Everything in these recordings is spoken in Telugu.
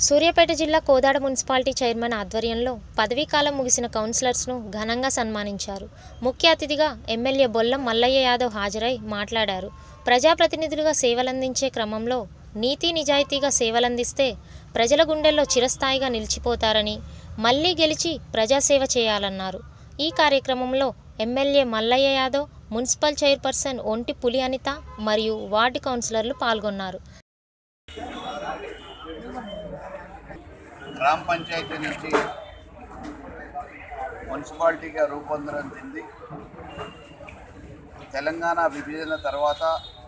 సూర్యాపేట జిల్లా కోదాడ మున్సిపాలిటీ చైర్మన్ ఆధ్వర్యంలో పదవీకాలం ముగిసిన కౌన్సిలర్స్ను ఘనంగా సన్మానించారు ముఖ్య అతిథిగా ఎమ్మెల్యే బొల్లం మల్లయ్య యాదవ్ హాజరై మాట్లాడారు ప్రజాప్రతినిధులుగా సేవలందించే క్రమంలో నీతి నిజాయితీగా సేవలందిస్తే ప్రజల గుండెల్లో చిరస్థాయిగా నిలిచిపోతారని మళ్ళీ గెలిచి ప్రజాసేవ చేయాలన్నారు ఈ కార్యక్రమంలో MLA Malliah Yadav municipal chairperson ఒంటి పులి అనిత మరియు వార్డు కౌన్సిలర్లు పాల్గొన్నారు గ్రామ పంచాయతీ నుంచి మున్సిపాలిటీగా రూపొందడం చెంది తెలంగాణ విభజన తర్వాత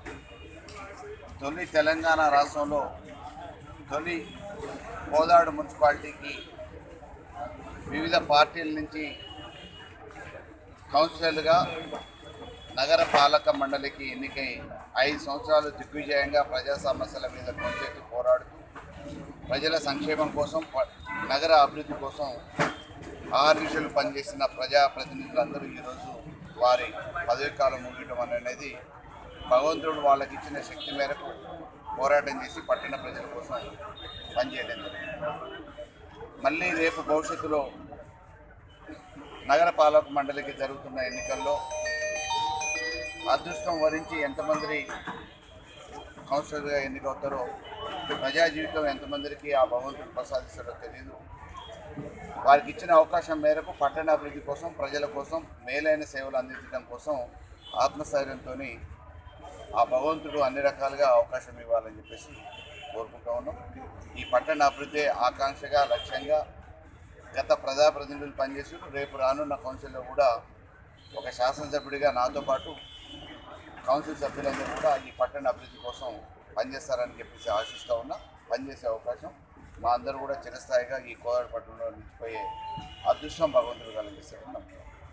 తొలి తెలంగాణ రాష్ట్రంలో తొలి కోదాడు మున్సిపాలిటీకి వివిధ పార్టీల నుంచి కౌన్సిలర్లుగా నగర పాలక మండలికి ఎన్నికై ఐదు సంవత్సరాలు దిగ్విజయంగా ప్రజా సమస్యల మీద కొంచెత్తి పోరాడుతూ ప్రజల సంక్షేమం కోసం ప- నగర అభివృద్ధి కోసం ఆహర్నిశలు పనిచేసిన ప్రజాప్రతినిధులందరూ ఈరోజు వారి పదవీకాలం ముగియటం అనేది భగవంతుడు వాళ్ళకి ఇచ్చిన శక్తి మేరకు పోరాటం చేసి పట్టణ ప్రజల కోసం పనిచేయడం జరిగింది మళ్ళీ రేపు భవిష్యత్తులో నగర పాలక మండలికి జరుగుతున్న ఎన్నికల్లో అదృష్టం వరించి ఎంతమంది కౌన్సిలర్గా ఎన్నికవుతారో ప్రజా జీవితం ఎంతమందికి ఆ భగవంతుడు ప్రసాదిస్తారో తెలియదు వారికి ఇచ్చిన అవకాశం మేరకు పట్టణ అభివృద్ధి కోసం ప్రజల కోసం మేలైన సేవలు అందించడం కోసం ఆత్మస్థైర్యంతో ఆ భగవంతుడు అన్ని రకాలుగా అవకాశం ఇవ్వాలని చెప్పేసి కోరుకుంటా ఉన్నాం ఈ పట్టణ అభివృద్ధి ఆకాంక్షగా లక్ష్యంగా గత ప్రజాప్రతినిధులు పనిచేస్తూ రేపు రానున్న కౌన్సిల్లో కూడా ఒక శాసనసభ్యుడిగా నాతో పాటు కౌన్సిల్ సభ్యులందరూ కూడా ఈ పట్టణ అభివృద్ధి కోసం పనిచేస్తారని చెప్పేసి ఆశిస్తూ ఉన్నా పనిచేసే అవకాశం మా అందరూ కూడా చిరస్థాయిగా ఈ కోదాడు పట్టణంలో నిలిచిపోయే అదృష్టం భగవంతుడు కలిగిస్తూ ఉన్నాం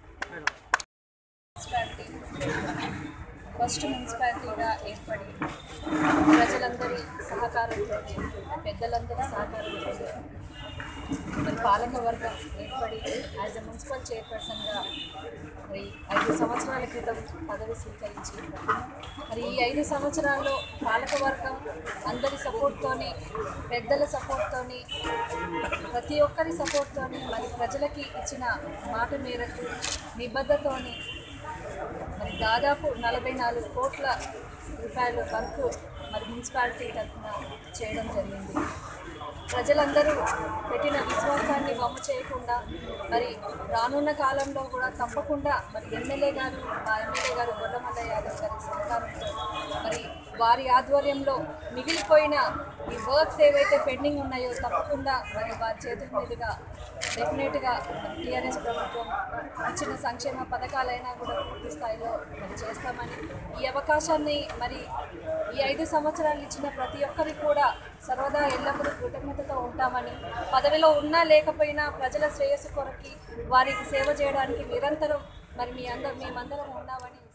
మున్సిపాలిటీ ఫస్ట్ మున్సిపాలిటీగా ఏర్పడి ప్రజలందరి సహకారంతో పెద్దలందరి సహకారంతో మరి పాలక వర్గం ఏర్పడి యాజ్ ఎ మున్సిపల్ చైర్పర్సన్గా మరి ఐదు సంవత్సరాల క్రితం పదవి స్వీకరించి మరి ఈ ఐదు సంవత్సరాల్లో పాలక వర్గం అందరి సపోర్ట్తోని పెద్దల సపోర్ట్తోని ప్రతి ఒక్కరి సపోర్ట్తోని మరి ప్రజలకి ఇచ్చిన మాట మేరకు నిబద్ధతోని మరి దాదాపు నలభై నాలుగు కోట్ల రూపాయల వర్క్ మరి మున్సిపాలిటీ తరఫున చేయడం జరిగింది ప్రజలందరూ పెట్టిన విశ్వాసాన్ని వమ్ము చేయకుండా మరి రానున్న కాలంలో కూడా తప్పకుండా మరి ఎమ్మెల్యే గారు మా ఎమ్మెల్యే గారు గొల్లమల్ల యాదవ్ గారి సహకారంతో మరి వారి ఆధ్వర్యంలో మిగిలిపోయిన ఈ వర్క్స్ ఏవైతే పెండింగ్ ఉన్నాయో తప్పకుండా మరి వారి చేతుల మీదుగా డెఫినెట్గా టీఆర్ఎస్ ప్రభుత్వం ఇచ్చిన సంక్షేమ పథకాలైనా కూడా పూర్తి స్థాయిలో మరి చేస్తామని ఈ అవకాశాన్ని మరి ఈ ఐదు సంవత్సరాలు ఇచ్చిన ప్రతి ఒక్కరికి కూడా సర్వదా ఎల్లప్పుడూ కృతజ్ఞతతో ఉంటామని పదవిలో ఉన్నా లేకపోయినా ప్రజల శ్రేయస్సు కొరకి వారికి సేవ చేయడానికి నిరంతరం మరి మీ అందరం మేమందరం ఉన్నామని